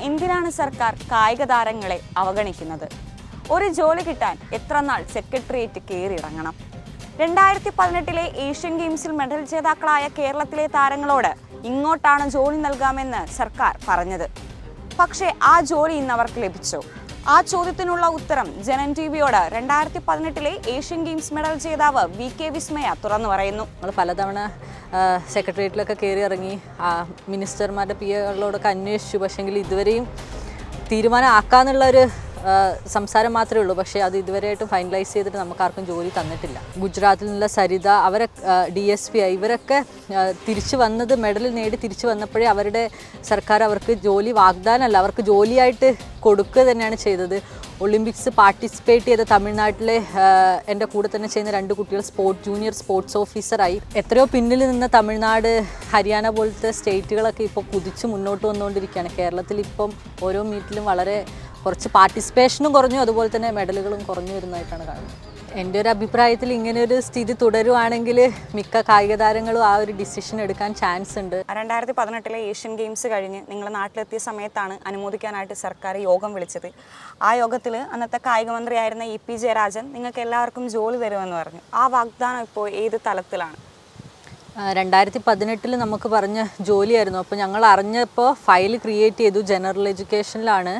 എന്തിനാണ് സർക്കാർ കായിക താരങ്ങളെ അവഗണിക്കുന്നത് ഒരു ജോലി കിട്ടാൻ എത്ര നാൾ സെക്രട്ടേറിയറ്റ് കയറിയിറങ്ങണം രണ്ടായിരത്തി പതിനെട്ടിലെ ഏഷ്യൻ ഗെയിംസിൽ മെഡൽ ജേതാക്കളായ കേരളത്തിലെ താരങ്ങളോട് ഇങ്ങോട്ടാണ് ജോലി നൽകാമെന്ന് സർക്കാർ പറഞ്ഞത് പക്ഷേ ആ ജോലി ഇന്ന് അവർക്ക് ലഭിച്ചോ ആ ചോദ്യത്തിനുള്ള ഉത്തരം ജനൻ ടി വിയോട് രണ്ടായിരത്തി പതിനെട്ടിലെ ഏഷ്യൻ ഗെയിംസ് മെഡൽ ജേതാവ് വി കെ വിസ്മയ തുറന്നു പറയുന്നു ഞങ്ങൾ പലതവണ സെക്രട്ടേറിയറ്റിലൊക്കെ കയറി ഇറങ്ങി ആ, മിനിസ്റ്റർമാരുടെ പി എകളോടൊക്കെ അന്വേഷിച്ചു പക്ഷേങ്കിൽ ഇതുവരെയും തീരുമാനം ആക്കാന്നുള്ള ഒരു ആ, സംസാരം മാത്രമേ ഉള്ളൂ പക്ഷേ അത് ഇതുവരെയായിട്ടും ഫൈനലൈസ് ചെയ്തിട്ട് നമുക്ക് ആർക്കും ജോലി തന്നിട്ടില്ല ഗുജറാത്തിൽ നിന്നുള്ള സരിത അവരെ ഡി എസ് പി ഇവരൊക്കെ ആ, തിരിച്ചു വന്നത് മെഡൽ നേടി തിരിച്ചു വന്നപ്പോഴേ അവരുടെ സർക്കാർ അവർക്ക് ജോലി വാഗ്ദാനമല്ല അവർക്ക് ജോലിയായിട്ട് കൊടുക്കുക തന്നെയാണ് ചെയ്തത് ഒളിമ്പിക്സ് പാർട്ടിസിപ്പേറ്റ് ചെയ്ത തമിഴ്നാട്ടിലെ ആ, എൻ്റെ കൂടെ തന്നെ ചെയ്യുന്ന രണ്ട് കുട്ടികൾ സ്പോർട്ട് ജൂനിയർ സ്പോർട്സ് ഓഫീസറായി എത്രയോ പിന്നിൽ നിന്ന തമിഴ്നാട് ഹരിയാന പോലത്തെ സ്റ്റേറ്റുകളൊക്കെ ഇപ്പോൾ കുതിച്ച് മുന്നോട്ട് വന്നുകൊണ്ടിരിക്കുകയാണ് കേരളത്തിൽ ഇപ്പം ഓരോ മീറ്റിലും വളരെ കുറച്ച് പാർട്ടിസിപ്പേഷനും കുറഞ്ഞു അതുപോലെ തന്നെ മെഡലുകളും കുറഞ്ഞു വരുന്നതായിട്ടാണ് കാണുന്നത് എൻ്റെ ഒരു അഭിപ്രായത്തിൽ ഇങ്ങനെ ഒരു സ്ഥിതി തുടരുവാണെങ്കിൽ മിക്ക കായിക താരങ്ങളും ആ ഒരു ഡിസിഷൻ എടുക്കാൻ ചാൻസ് ഉണ്ട് രണ്ടായിരത്തി പതിനെട്ടിലെ ഏഷ്യൻ ഗെയിംസ് കഴിഞ്ഞ് നിങ്ങൾ നാട്ടിലെത്തിയ സമയത്താണ് അനുമോദിക്കാനായിട്ട് സർക്കാർ യോഗം വിളിച്ചത് ആ യോഗത്തിൽ അന്നത്തെ കായിക മന്ത്രിയായിരുന്ന ഇ പി ജയരാജൻ നിങ്ങൾക്ക് എല്ലാവർക്കും ജോലി തരുമെന്ന് പറഞ്ഞു ആ വാഗ്ദാനം ഇപ്പോൾ ഏത് തലത്തിലാണ് രണ്ടായിരത്തി പതിനെട്ടിൽ നമുക്ക് പറഞ്ഞ ജോലിയായിരുന്നു അപ്പോൾ ഞങ്ങൾ അറിഞ്ഞപ്പോൾ ഫയൽ ക്രിയേറ്റ് ചെയ്തു ജനറൽ എഡ്യൂക്കേഷനിലാണ്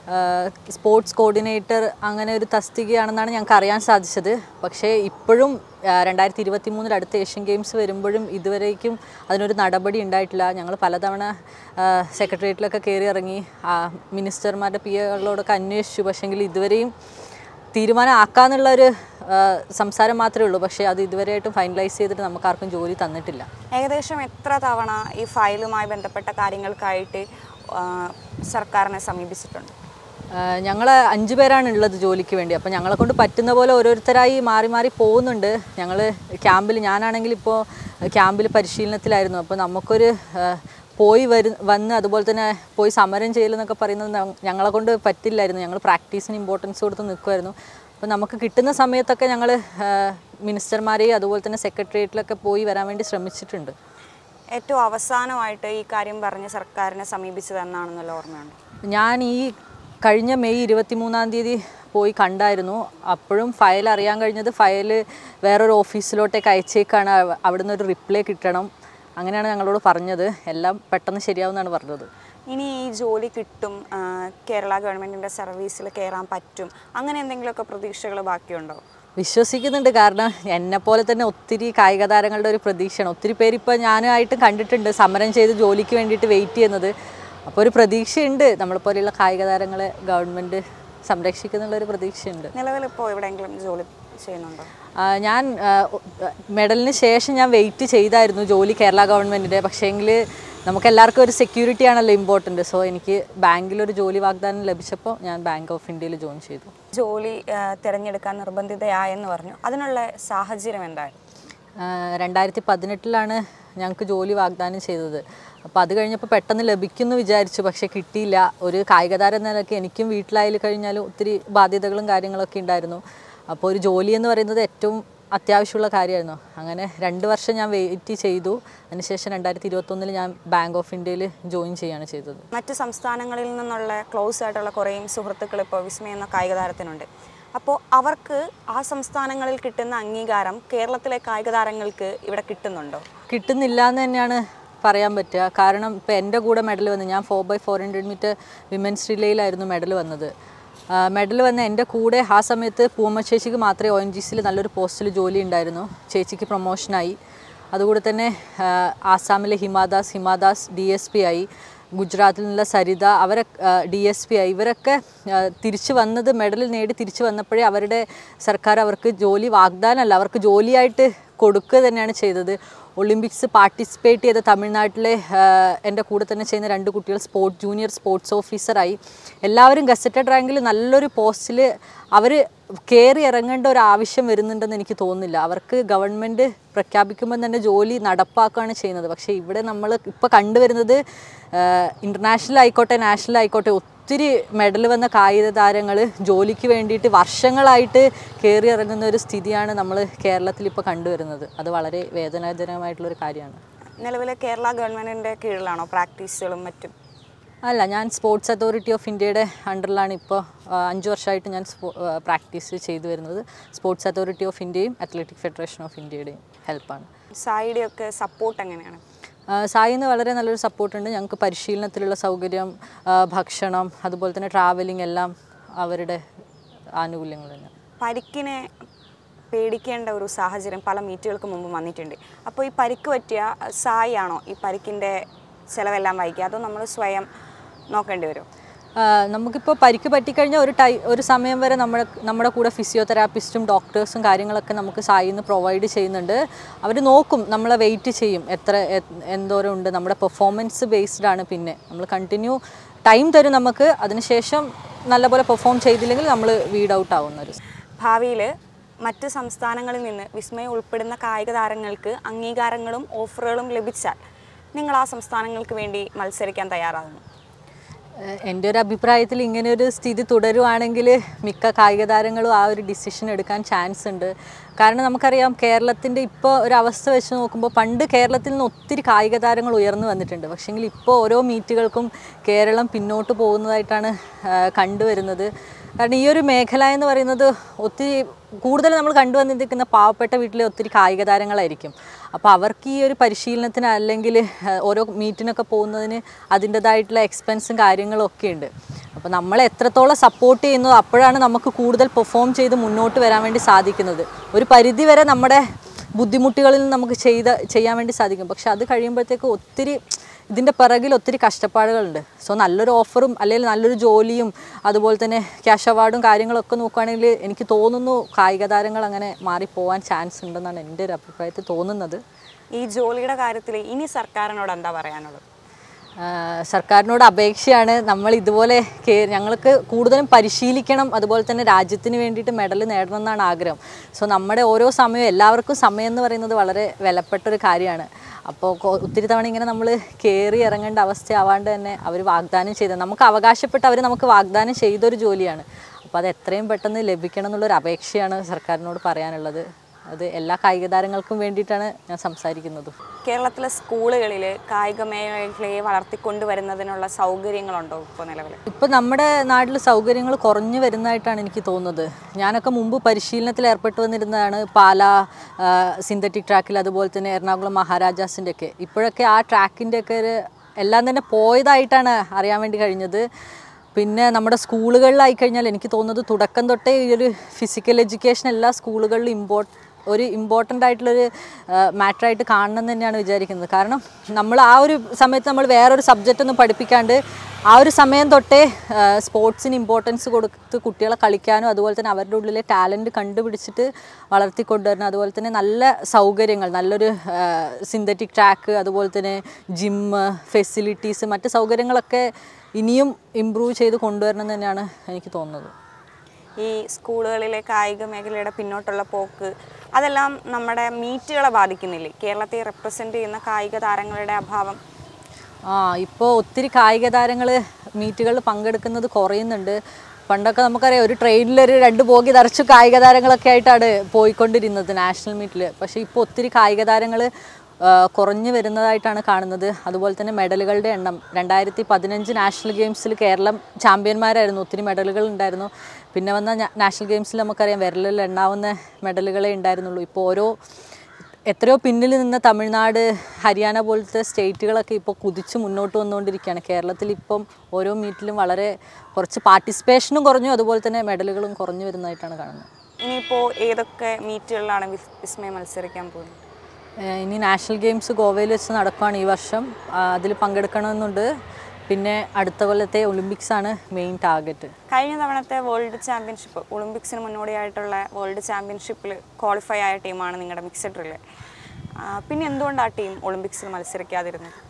സ്പോർട്സ് കോർഡിനേറ്റർ അങ്ങനെ ഒരു തസ്തികയാണെന്നാണ് ഞങ്ങൾക്ക് അറിയാൻ സാധിച്ചത് പക്ഷേ ഇപ്പോഴും രണ്ടായിരത്തി ഇരുപത്തി മൂന്നിൽ അടുത്ത ഏഷ്യൻ ഗെയിംസ് വരുമ്പോഴും ഇതുവരേക്കും അതിനൊരു നടപടി ഉണ്ടായിട്ടില്ല ഞങ്ങൾ പലതവണ സെക്രട്ടേറിയറ്റിലൊക്കെ കയറി ഇറങ്ങി ആ, മിനിസ്റ്റർമാരുടെ പി എകളോടൊക്കെ അന്വേഷിച്ചു പക്ഷേങ്കിൽ ഇതുവരെയും തീരുമാനം ആക്കാന്നുള്ള ഒരു ആ, സംസാരം മാത്രമേ ഉള്ളൂ പക്ഷേ അത് ഇതുവരെയായിട്ടും ഫൈനലൈസ് ചെയ്തിട്ട് നമുക്ക് ആർക്കും ജോലി തന്നിട്ടില്ല ഏകദേശം എത്ര തവണ ഈ ഫയലുമായി ബന്ധപ്പെട്ട കാര്യങ്ങൾക്കായിട്ട് ആ, സർക്കാരിനെ സമീപിച്ചിട്ടുണ്ട് ഞങ്ങൾ അഞ്ച് പേരാണ് ഉള്ളത് ജോലിക്ക് വേണ്ടി അപ്പോൾ ഞങ്ങളെ കൊണ്ട് പറ്റുന്ന പോലെ ഓരോരുത്തരായി മാറി മാറി പോകുന്നുണ്ട് ഞങ്ങൾ ക്യാമ്പിൽ ഞാനാണെങ്കിൽ ഇപ്പോൾ ക്യാമ്പിൽ പരിശീലനത്തിലായിരുന്നു അപ്പോൾ നമുക്കൊരു ആ, പോയി വരു വന്ന് അതുപോലെ തന്നെ പോയി സമരം ചെയ്യലെന്നൊക്കെ പറയുന്നത് ഞ- ഞങ്ങളെ കൊണ്ട് പറ്റില്ലായിരുന്നു ഞങ്ങൾ പ്രാക്ടീസിന് ഇമ്പോർട്ടൻസ് കൊടുത്ത് നിൽക്കുമായിരുന്നു അപ്പോൾ നമുക്ക് കിട്ടുന്ന സമയത്തൊക്കെ ഞങ്ങൾ മിനിസ്റ്റർമാരെയും അതുപോലെ തന്നെ സെക്രട്ടേറിയറ്റിലൊക്കെ പോയി വരാൻ വേണ്ടി ശ്രമിച്ചിട്ടുണ്ട് ഏറ്റവും അവസാനമായിട്ട് ഈ കാര്യം പറഞ്ഞ് സർക്കാരിനെ സമീപിച്ചത് എന്നാണെന്നുള്ള ഓർമ്മയുണ്ട് ഞാൻ ഈ കഴിഞ്ഞ മെയ് ഇരുപത്തി മൂന്നാം തീയതി പോയി കണ്ടായിരുന്നു അപ്പോഴും ഫയൽ അറിയാൻ കഴിഞ്ഞത് ഫയൽ വേറൊരു ഓഫീസിലോട്ടേക്ക് അയച്ചേക്കാണ് അവ- അവിടുന്ന് ഒരു റിപ്ലൈ കിട്ടണം അങ്ങനെയാണ് ഞങ്ങളോട് പറഞ്ഞത് എല്ലാം പെട്ടെന്ന് ശരിയാവുമെന്നാണ് പറഞ്ഞത് ഇനി ഈ ജോലി കിട്ടും ആ, കേരള ഗവൺമെൻറ്റിൻ്റെ സർവീസിൽ കയറാൻ പറ്റും അങ്ങനെ എന്തെങ്കിലുമൊക്കെ പ്രതീക്ഷകൾ ബാക്കിയുണ്ടോ വിശ്വസിക്കുന്നുണ്ട് കാരണം എന്നെ പോലെ തന്നെ ഒത്തിരി കായിക താരങ്ങളുടെ ഒരു പ്രതീക്ഷയാണ് ഒത്തിരി പേര് ഇപ്പോൾ ഞാനായിട്ട് കണ്ടിട്ടുണ്ട് സമരം ചെയ്ത് ജോലിക്ക് വേണ്ടിയിട്ട് വെയിറ്റ് ചെയ്യുന്നത് അപ്പോൾ ഒരു പ്രതീക്ഷയുണ്ട് നമ്മളെപ്പോലെയുള്ള കായിക താരങ്ങളെ ഗവൺമെൻറ് സംരക്ഷിക്കുന്നുള്ള ഒരു പ്രതീക്ഷയുണ്ട് നിലവിൽ ഇപ്പോൾ എവിടെയെങ്കിലും ജോലി ചെയ്യുന്നുണ്ടോ ആ, ഞാൻ ആ, മെഡലിന് ശേഷം ഞാൻ വെയിറ്റ് ചെയ്തായിരുന്നു ജോലി കേരള ഗവൺമെൻറ്റിൻ്റെ പക്ഷേങ്കിൽ നമുക്ക് എല്ലാവർക്കും ഒരു സെക്യൂരിറ്റി ആണല്ലോ ഇമ്പോർട്ടൻറ്റ് സോ എനിക്ക് ബാങ്കിലൊരു ജോലി വാഗ്ദാനം ലഭിച്ചപ്പോൾ ഞാൻ ബാങ്ക് ഓഫ് ഇന്ത്യയിൽ ജോയിൻ ചെയ്തു ജോലി ആ, തിരഞ്ഞെടുക്കാൻ നിർബന്ധിതയായെന്ന് പറഞ്ഞു അതിനുള്ള സാഹചര്യം എന്തായിരുന്നു രണ്ടായിരത്തി പതിനെട്ടിലാണ് ഞങ്ങൾക്ക് ജോലി വാഗ്ദാനം ചെയ്തത് അപ്പോൾ അത് കഴിഞ്ഞപ്പോൾ പെട്ടെന്ന് ലഭിക്കുമെന്ന് വിചാരിച്ചു പക്ഷേ കിട്ടിയില്ല ഒരു കായിക താരം എന്ന നിലയ്ക്ക് എനിക്കും വീട്ടിലായി കഴിഞ്ഞാലും ഒത്തിരി ബാധ്യതകളും കാര്യങ്ങളൊക്കെ ഉണ്ടായിരുന്നു അപ്പോൾ ഒരു ജോലി എന്ന് പറയുന്നത് ഏറ്റവും അത്യാവശ്യമുള്ള കാര്യമായിരുന്നു അങ്ങനെ രണ്ട് വർഷം ഞാൻ വെയിറ്റ് ചെയ്തു അതിനുശേഷം രണ്ടായിരത്തി ഇരുപത്തൊന്നിൽ ഞാൻ ബാങ്ക് ഓഫ് ഇന്ത്യയിൽ ജോയിൻ ചെയ്യുകയാണ് ചെയ്തത് മറ്റ് സംസ്ഥാനങ്ങളിൽ നിന്നുള്ള ക്ലോസ് ആയിട്ടുള്ള കുറേയും സുഹൃത്തുക്കൾ ഇപ്പോൾ വിസ്മയ എന്ന കായിക താരത്തിനുണ്ട് അപ്പോൾ അവർക്ക് ആ സംസ്ഥാനങ്ങളിൽ കിട്ടുന്ന അംഗീകാരം കേരളത്തിലെ കായിക താരങ്ങൾക്ക് ഇവിടെ കിട്ടുന്നുണ്ടോ കിട്ടുന്നില്ല എന്ന് തന്നെയാണ് പറയാൻ പറ്റുക കാരണം ഇപ്പോൾ എൻ്റെ കൂടെ മെഡൽ വന്ന് ഞാൻ four by four hundred metre women's റിലേയിലായിരുന്നു മെഡൽ വന്നത് മെഡൽ വന്ന എൻ്റെ കൂടെ ആ സമയത്ത് പൂമ്മ ചേച്ചിക്ക് മാത്രമേ ഒ എൻ ജി സിയിൽ നല്ലൊരു പോസ്റ്റിൽ ജോലി ഉണ്ടായിരുന്നു ചേച്ചിക്ക് പ്രൊമോഷനായി അതുകൂടെ തന്നെ ആ, ആസാമിലെ Hima Das Hima Das D S P ആയി ഗുജറാത്തിൽ നിന്നുള്ള സരിത അവരെ ഡി എസ് പി ആയി ഇവരൊക്കെ ആ, തിരിച്ചു വന്നത് മെഡൽ നേടി തിരിച്ചു വന്നപ്പോഴേ അവരുടെ സർക്കാർ അവർക്ക് ജോലി വാഗ്ദാനമല്ല അവർക്ക് ജോലിയായിട്ട് കൊടുക്കുക തന്നെയാണ് ചെയ്തത് ഒളിമ്പിക്സ് പാർട്ടിസിപ്പേറ്റ് ചെയ്ത തമിഴ്നാട്ടിലെ ആ, എൻ്റെ കൂടെ തന്നെ ചെയ്യുന്ന രണ്ട് കുട്ടികൾ സ്പോർട്ട് ജൂനിയർ സ്പോർട്സ് ഓഫീസറായി എല്ലാവരും ഗസറ്റഡ് റാങ്കിൽ നല്ലൊരു പോസ്റ്റിൽ അവർ കയറി ഇറങ്ങേണ്ട ഒരു ആവശ്യം വരുന്നുണ്ടെന്ന് എനിക്ക് തോന്നുന്നില്ല അവർക്ക് ഗവൺമെൻറ് പ്രഖ്യാപിക്കുമ്പോൾ തന്നെ ജോലി നടപ്പാക്കുകയാണ് ചെയ്യുന്നത് പക്ഷേ ഇവിടെ നമ്മൾ ഇപ്പോൾ കണ്ടുവരുന്നത് ഇൻ്റർനാഷണൽ ആയിക്കോട്ടെ നാഷണൽ ആയിക്കോട്ടെ ഒത്തിരി മെഡൽ വന്ന കായിക താരങ്ങൾ ജോലിക്ക് വേണ്ടിയിട്ട് വർഷങ്ങളായിട്ട് കയറി ഇറങ്ങുന്ന ഒരു സ്ഥിതിയാണ് നമ്മൾ കേരളത്തിൽ ഇപ്പോൾ കണ്ടുവരുന്നത് അത് വളരെ വേദനാജനകമായിട്ടുള്ളൊരു കാര്യമാണ് നിലവിലെ കേരള ഗവൺമെൻറ്റിൻ്റെ കീഴിലാണോ പ്രാക്ടീസുകളും മറ്റും അല്ല ഞാൻ സ്പോർട്സ് അതോറിറ്റി ഓഫ് ഇന്ത്യയുടെ അണ്ടറിലാണ് ഇപ്പോൾ അഞ്ച് വർഷമായിട്ട് ഞാൻ പ്രാക്ടീസ് ചെയ്തു വരുന്നത് സ്പോർട്സ് അതോറിറ്റി ഓഫ് ഇന്ത്യയും അത്ലറ്റിക് ഫെഡറേഷൻ ഓഫ് ഇന്ത്യയുടെയും ഹെൽപ്പാണ് സായിയുടെ ഒക്കെ സപ്പോർട്ട് എങ്ങനെയാണ് സായിന്ന് വളരെ നല്ലൊരു സപ്പോർട്ടുണ്ട് ഞങ്ങൾക്ക് പരിശീലനത്തിലുള്ള സൗകര്യം ആ, ഭക്ഷണം അതുപോലെ തന്നെ ട്രാവലിംഗ് എല്ലാം അവരുടെ ആനുകൂല്യങ്ങൾ തന്നെ പരിക്കിനെ പേടിക്കേണ്ട ഒരു സാഹചര്യം പല മീറ്റുകൾക്ക് മുമ്പ് വന്നിട്ടുണ്ട് അപ്പോൾ ഈ പരിക്ക് പറ്റിയ സായി ആണോ ഈ പരിക്കിൻ്റെ ചിലവെല്ലാം വഹിക്കുക അതോ നമ്മൾ സ്വയം നോക്കേണ്ടി വരും ആ, നമുക്കിപ്പോൾ പരിക്ക് പറ്റിക്കഴിഞ്ഞാൽ ഒരു ടൈ ഒരു സമയം വരെ നമ്മുടെ നമ്മുടെ കൂടെ ഫിസിയോതെറാപ്പിസ്റ്റും ഡോക്ടേഴ്സും കാര്യങ്ങളൊക്കെ നമുക്ക് സായിന്ന് പ്രൊവൈഡ് ചെയ്യുന്നുണ്ട് അവർ നോക്കും നമ്മളെ വെയിറ്റ് ചെയ്യും എത്ര എ- എന്തോരം ഉണ്ട് നമ്മുടെ പെർഫോമൻസ് ബേസ്ഡ് ആണ് പിന്നെ നമ്മൾ കണ്ടിന്യൂ ടൈം തരും നമുക്ക് അതിനുശേഷം നല്ലപോലെ പെർഫോം ചെയ്തില്ലെങ്കിൽ നമ്മൾ വീഡ് ഔട്ട് ആവുന്നൊരു ഭാവിയിൽ മറ്റ് സംസ്ഥാനങ്ങളിൽ നിന്ന് വിസ്മയം ഉൾപ്പെടുന്ന കായിക താരങ്ങൾക്ക് അംഗീകാരങ്ങളും ഓഫറുകളും ലഭിച്ചാൽ നിങ്ങൾ ആ സംസ്ഥാനങ്ങൾക്ക് വേണ്ടി മത്സരിക്കാൻ തയ്യാറാകുന്നു ഏഹ് എൻ്റെ ഒരു അഭിപ്രായത്തിൽ ഇങ്ങനെ ഒരു സ്ഥിതി തുടരുവാണെങ്കിൽ മിക്ക കായിക താരങ്ങളും ആ ഒരു ഡിസിഷൻ എടുക്കാൻ ചാൻസ് ഉണ്ട് കാരണം നമുക്കറിയാം കേരളത്തിൻ്റെ ഇപ്പോൾ ഒരു അവസ്ഥ വെച്ച് നോക്കുമ്പോൾ പണ്ട് കേരളത്തിൽ നിന്ന് ഒത്തിരി കായിക താരങ്ങൾ ഉയർന്നു വന്നിട്ടുണ്ട് പക്ഷേങ്കിൽ ഇപ്പോൾ ഓരോ മീറ്റുകൾക്കും കേരളം പിന്നോട്ട് പോകുന്നതായിട്ടാണ് ആഹ് കണ്ടുവരുന്നത് കാരണം ഈ ഒരു മേഖല എന്ന് പറയുന്നത് ഒത്തിരി കൂടുതൽ നമ്മൾ കണ്ടുവന്നിരിക്കുന്ന പാവപ്പെട്ട വീട്ടിലെ ഒത്തിരി കായിക താരങ്ങളായിരിക്കും അപ്പോൾ അവർക്ക് ഈ ഒരു പരിശീലനത്തിന് അല്ലെങ്കിൽ ഏഹ്, ഓരോ മീറ്റിനൊക്കെ പോകുന്നതിന് അതിൻ്റെതായിട്ടുള്ള എക്സ്പെൻസും കാര്യങ്ങളും ഒക്കെ ഉണ്ട് അപ്പോൾ നമ്മൾ എത്രത്തോളം സപ്പോർട്ട് ചെയ്യുന്നു അപ്പോഴാണ് നമുക്ക് കൂടുതൽ പെർഫോം ചെയ്ത് മുന്നോട്ട് വരാൻ വേണ്ടി സാധിക്കുന്നത് ഒരു പരിധി വരെ നമ്മുടെ ബുദ്ധിമുട്ടുകളിൽ നിന്ന് നമുക്ക് ചെയ്ത ചെയ്യാൻ വേണ്ടി സാധിക്കും പക്ഷെ അത് കഴിയുമ്പോഴത്തേക്ക് ഒത്തിരി ഇതിൻ്റെ പിറകിൽ ഒത്തിരി കഷ്ടപ്പാടുകളുണ്ട് സോ നല്ലൊരു ഓഫറും അല്ലെങ്കിൽ നല്ലൊരു ജോലിയും അതുപോലെ തന്നെ ക്യാഷ് അവാർഡും കാര്യങ്ങളൊക്കെ നോക്കുകയാണെങ്കിൽ എനിക്ക് തോന്നുന്നു കായിക താരങ്ങൾ അങ്ങനെ മാറിപ്പോവാൻ ചാൻസ് ഉണ്ടെന്നാണ് എൻ്റെ ഒരു അഭിപ്രായത്തിൽ തോന്നുന്നത് ഈ ജോലിയുടെ കാര്യത്തിൽ ഇനി സർക്കാരിനോട് എന്താ പറയാനുള്ളത് ആഹ് സർക്കാരിനോട് അപേക്ഷയാണ് നമ്മൾ ഇതുപോലെ കേ- ഞങ്ങൾക്ക് കൂടുതലും പരിശീലിക്കണം അതുപോലെ തന്നെ രാജ്യത്തിന് വേണ്ടിയിട്ട് മെഡൽ നേടണം എന്നാണ് ആഗ്രഹം സോ നമ്മുടെ ഓരോ സമയവും എല്ലാവർക്കും സമയം എന്ന് പറയുന്നത് വളരെ വിലപ്പെട്ട ഒരു കാര്യമാണ് അപ്പോൾ കൊ- ഒത്തിരി തവണ ഇങ്ങനെ നമ്മൾ കയറി ഇറങ്ങേണ്ട അവസ്ഥയാവാണ്ട് തന്നെ അവർ വാഗ്ദാനം ചെയ്ത നമുക്ക് അവകാശപ്പെട്ട് അവർ നമുക്ക് വാഗ്ദാനം ചെയ്തൊരു ജോലിയാണ് അപ്പോൾ അത് എത്രയും പെട്ടെന്ന് ലഭിക്കണം എന്നുള്ളൊരു അപേക്ഷയാണ് സർക്കാരിനോട് പറയാനുള്ളത് അത് എല്ലാ കായിക താരങ്ങൾക്കും വേണ്ടിയിട്ടാണ് ഞാൻ സംസാരിക്കുന്നത് കേരളത്തിലെ സ്കൂളുകളിൽ കായിക മേഖലയെ വളർത്തിക്കൊണ്ടുവരുന്നതിനുള്ള സൗകര്യങ്ങളുണ്ടോ ഇപ്പോൾ നിലവിൽ ഇപ്പം നമ്മുടെ നാട്ടിൽ സൗകര്യങ്ങൾ കുറഞ്ഞു വരുന്നതായിട്ടാണ് എനിക്ക് തോന്നുന്നത് ഞാനൊക്കെ മുമ്പ് പരിശീലനത്തിൽ ഏർപ്പെട്ട് വന്നിരുന്നതാണ് പാല സിന്തറ്റിക് ട്രാക്കിൽ അതുപോലെ തന്നെ എറണാകുളം മഹാരാജാസിൻ്റെ ഒക്കെ ഇപ്പോഴൊക്കെ ആ ട്രാക്കിൻ്റെ ഒക്കെ ഒരു എല്ലാം തന്നെ പോയതായിട്ടാണ് അറിയാൻ വേണ്ടി കഴിഞ്ഞത് പിന്നെ നമ്മുടെ സ്കൂളുകളിലായി കഴിഞ്ഞാൽ എനിക്ക് തോന്നുന്നത് തുടക്കം തൊട്ടേ ഈ ഒരു ഫിസിക്കൽ എഡ്യൂക്കേഷൻ എല്ലാ സ്കൂളുകളിലും ഇമ്പോർട്ട് ഒരു ഇമ്പോർട്ടൻ്റ് ആയിട്ടുള്ളൊരു മാറ്ററായിട്ട് കാണണം എന്ന് തന്നെയാണ് വിചാരിക്കുന്നത് കാരണം നമ്മൾ ആ ഒരു സമയത്ത് നമ്മൾ വേറൊരു സബ്ജക്റ്റ് ഒന്നും പഠിപ്പിക്കാണ്ട് ആ ഒരു സമയം തൊട്ടേ സ്പോർട്സിന് ഇമ്പോർട്ടൻസ് കൊടുത്ത് കുട്ടികളെ കളിക്കാനും അതുപോലെ തന്നെ അവരുടെ ഉള്ളിലെ ടാലൻറ്റ് കണ്ടുപിടിച്ചിട്ട് വളർത്തിക്കൊണ്ടുവരണം അതുപോലെ തന്നെ നല്ല സൗകര്യങ്ങൾ നല്ലൊരു സിന്തറ്റിക് ട്രാക്ക് അതുപോലെ തന്നെ ജിമ്മ് ഫെസിലിറ്റീസ് മറ്റ് സൗകര്യങ്ങളൊക്കെ ഇനിയും ഇമ്പ്രൂവ് ചെയ്ത് കൊണ്ടുവരണം എന്ന് തന്നെയാണ് എനിക്ക് തോന്നുന്നത് ഈ സ്കൂളുകളിലെ കായിക മേഖലയുടെ പിന്നോട്ടുള്ള പോക്ക് അതെല്ലാം നമ്മുടെ മീറ്റുകളെ ബാധിക്കുന്നില്ലേ കേരളത്തെ റെപ്രസെൻ്റ് ചെയ്യുന്ന കായിക താരങ്ങളുടെ അഭാവം ആ ഇപ്പോൾ ഒത്തിരി കായിക താരങ്ങൾ മീറ്റുകളിൽ പങ്കെടുക്കുന്നത് കുറയുന്നുണ്ട് പണ്ടൊക്കെ നമുക്കറിയാം ഒരു ട്രെയിനിലൊരു രണ്ട് ബോഗി നിറച്ചു കായിക താരങ്ങളൊക്കെ ആയിട്ടാണ് പോയിക്കൊണ്ടിരുന്നത് നാഷണൽ മീറ്റിൽ പക്ഷേ ഇപ്പോൾ ഒത്തിരി കായിക താരങ്ങൾ കുറഞ്ഞു വരുന്നതായിട്ടാണ് കാണുന്നത് അതുപോലെ തന്നെ മെഡലുകളുടെ എണ്ണം രണ്ടായിരത്തി പതിനഞ്ച് നാഷണൽ ഗെയിംസിൽ കേരളം ചാമ്പ്യന്മാരായിരുന്നു ഒത്തിരി മെഡലുകൾ ഉണ്ടായിരുന്നു പിന്നെ വന്ന നാ- നാഷണൽ ഗെയിംസിൽ നമുക്കറിയാം വിരലിൽ എണ്ണാവുന്ന മെഡലുകളെ ഉണ്ടായിരുന്നുള്ളൂ ഇപ്പോൾ ഓരോ എത്രയോ പിന്നിൽ നിന്ന തമിഴ്നാട് ഹരിയാന പോലത്തെ സ്റ്റേറ്റുകളൊക്കെ ഇപ്പോൾ കുതിച്ച് മുന്നോട്ട് വന്നുകൊണ്ടിരിക്കുകയാണ് കേരളത്തിൽ ഇപ്പം ഓരോ മീറ്റിലും വളരെ കുറച്ച് പാർട്ടിസിപ്പേഷനും കുറഞ്ഞു അതുപോലെ തന്നെ മെഡലുകളും കുറഞ്ഞു വരുന്നതായിട്ടാണ് കാണുന്നത് ഇനിയിപ്പോൾ ഏതൊക്കെ മീറ്റുകളിലാണ് വിസ്- വിസ്മയ മത്സരിക്കാൻ പോകുന്നത് ഏഹ് ഇനി നാഷണൽ ഗെയിംസ് ഗോവയിൽ വെച്ച് നടക്കുകയാണ് ഈ വർഷം അതിൽ പങ്കെടുക്കണമെന്നുണ്ട് പിന്നെ അടുത്ത കൊല്ലത്തെ ഒളിമ്പിക്സ് ആണ് മെയിൻ ടാർഗറ്റ് കഴിഞ്ഞ തവണത്തെ വേൾഡ് ചാമ്പ്യൻഷിപ്പ് ഒളിമ്പിക്സിന് മുന്നോടിയായിട്ടുള്ള വേൾഡ് ചാമ്പ്യൻഷിപ്പിൽ ക്വാളിഫൈ ആയ ടീമാണ് നിങ്ങളുടെ മിക്സഡ് റിലേ പിന്നെ എന്തുകൊണ്ട് ആ ടീം ഒളിമ്പിക്സിൽ മത്സരിക്കാതിരുന്നത്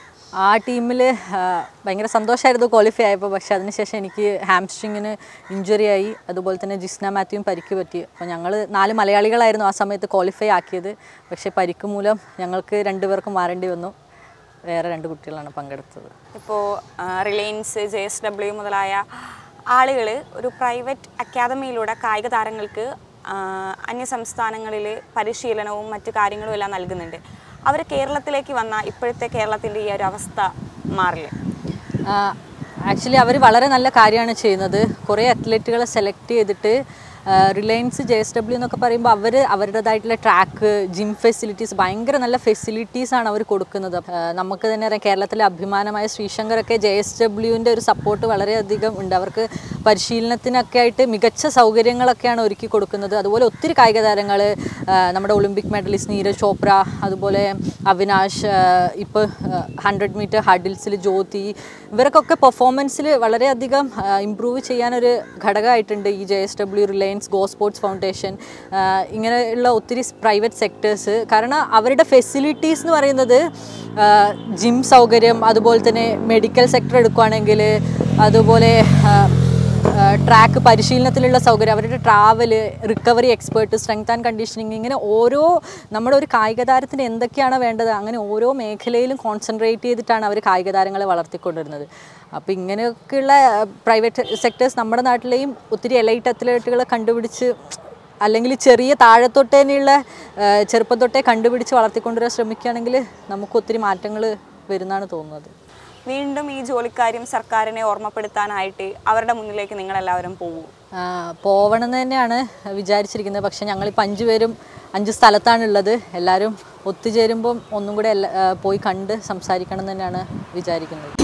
ആ ടീമിൽ ഭയങ്കര സന്തോഷമായിരുന്നു ക്വാളിഫൈ ആയപ്പോൾ പക്ഷേ അതിനുശേഷം എനിക്ക് ഹാംസ്ട്രിങ്ങിന് ഇഞ്ചുറി ആയി അതുപോലെ തന്നെ ജിസ്ന മാത്യുവും പരിക്ക് പറ്റി അപ്പോൾ ഞങ്ങൾ നാല് മലയാളികളായിരുന്നു ആ സമയത്ത് ക്വാളിഫൈ ആക്കിയത് പക്ഷേ പരിക്ക് മൂലം ഞങ്ങൾക്ക് രണ്ടുപേർക്കും മാറേണ്ടി വന്നു വേറെ രണ്ട് കുട്ടികളാണ് പങ്കെടുത്തത് ഇപ്പോൾ റിലയൻസ് ജെ എസ് ഡബ്ല്യു മുതലായ ആളുകൾ ഒരു പ്രൈവറ്റ് അക്കാദമിയിലൂടെ കായിക താരങ്ങൾക്ക് ആ, അന്യ സംസ്ഥാനങ്ങളിൽ പരിശീലനവും മറ്റു കാര്യങ്ങളും എല്ലാം നൽകുന്നുണ്ട് അവർ കേരളത്തിലേക്ക് വന്ന ഇപ്പോഴത്തെ കേരളത്തിൻ്റെ ഈ ഒരു അവസ്ഥ മാറില്ലേ ആക്ച്വലി അവർ വളരെ നല്ല കാര്യമാണ് ചെയ്യുന്നത് കുറേ അത്ലറ്റുകളെ സെലക്ട് ചെയ്തിട്ട് റിലയൻസ് ജെ എസ് ഡബ്ല്യു എന്നൊക്കെ പറയുമ്പോൾ അവർ അവരുടേതായിട്ടുള്ള ട്രാക്ക് ജിം ഫെസിലിറ്റീസ് ഭയങ്കര നല്ല ഫെസിലിറ്റീസ് ആണ് അവർ കൊടുക്കുന്നത് ആ, നമുക്ക് തന്നെ അറിയാം കേരളത്തിലെ അഭിമാനമായ ശ്രീശങ്കറൊക്കെ ജെ എസ് ഡബ്ല്യുവിൻ്റെ ഒരു സപ്പോർട്ട് വളരെയധികം ഉണ്ട് അവർക്ക് പരിശീലനത്തിനൊക്കെ ആയിട്ട് മികച്ച സൗകര്യങ്ങളൊക്കെയാണ് ഒരുക്കി കൊടുക്കുന്നത് അതുപോലെ ഒത്തിരി കായിക താരങ്ങൾ നമ്മുടെ ഒളിമ്പിക് മെഡലിസ്റ്റ് നീരജ് ചോപ്ര അതുപോലെ അവിനാഷ് ഇപ്പോൾ ഹൺഡ്രഡ് മീറ്റർ ഹഡിൽസിൽ ജ്യോതി ഇവർക്കൊക്കെ പെർഫോമൻസിൽ വളരെയധികം ഇമ്പ്രൂവ് ചെയ്യാനൊരു ഘടകമായിട്ടുണ്ട് ഈ J S W Reliance go sports foundation ഇങ്ങനെയുള്ള ഒത്തിരി പ്രൈവറ്റ് സെക്ടേഴ്സ് കാരണം അവരുടെ ഫെസിലിറ്റീസ് എന്ന് പറയുന്നത് ജിം സൗകര്യം അതുപോലെ തന്നെ മെഡിക്കൽ സെക്ടർ എടുക്കുകയാണെങ്കിൽ അതുപോലെ ആ, ട്രാക്ക് പരിശീലനത്തിലുള്ള സൗകര്യം അവരുടെ travel recovery expert strength and conditioning ഇങ്ങനെ ഓരോ നമ്മുടെ ഒരു കായിക താരത്തിന് എന്തൊക്കെയാണ് വേണ്ടത് അങ്ങനെ ഓരോ മേഖലയിലും കോൺസെൻട്രേറ്റ് ചെയ്തിട്ടാണ് അവർ കായിക താരങ്ങളെ വളർത്തിക്കൊണ്ടിരുന്നത് അപ്പോൾ ഇങ്ങനെയൊക്കെയുള്ള പ്രൈവറ്റ് സെക്ടേഴ്സ് നമ്മുടെ നാട്ടിലെയും ഒത്തിരി എലൈറ്റ് അത്ലറ്റുകളെ കണ്ടുപിടിച്ച് അല്ലെങ്കിൽ ചെറിയ താഴെത്തൊട്ട് തന്നെയുള്ള ആ, ചെറുപ്പം തൊട്ടേ കണ്ടുപിടിച്ച് വളർത്തിക്കൊണ്ടുവരാൻ ശ്രമിക്കുകയാണെങ്കിൽ നമുക്ക് ഒത്തിരി മാറ്റങ്ങൾ വരുന്നതാണ് തോന്നുന്നത് വീണ്ടും ഈ ജോലിക്കാര്യം സർക്കാരിനെ ഓർമ്മപ്പെടുത്താനായിട്ട് അവരുടെ മുന്നിലേക്ക് നിങ്ങൾ എല്ലാവരും പോകും ആ, പോവണമെന്ന് തന്നെയാണ് വിചാരിച്ചിരിക്കുന്നത് പക്ഷെ ഞങ്ങളിപ്പോൾ അഞ്ച് പേരും അഞ്ച് സ്ഥലത്താണുള്ളത് എല്ലാവരും ഒത്തുചേരുമ്പം ഒന്നും കൂടെ എല്ലാ ആ, പോയി കണ്ട് സംസാരിക്കണം എന്ന് തന്നെയാണ് വിചാരിക്കുന്നത്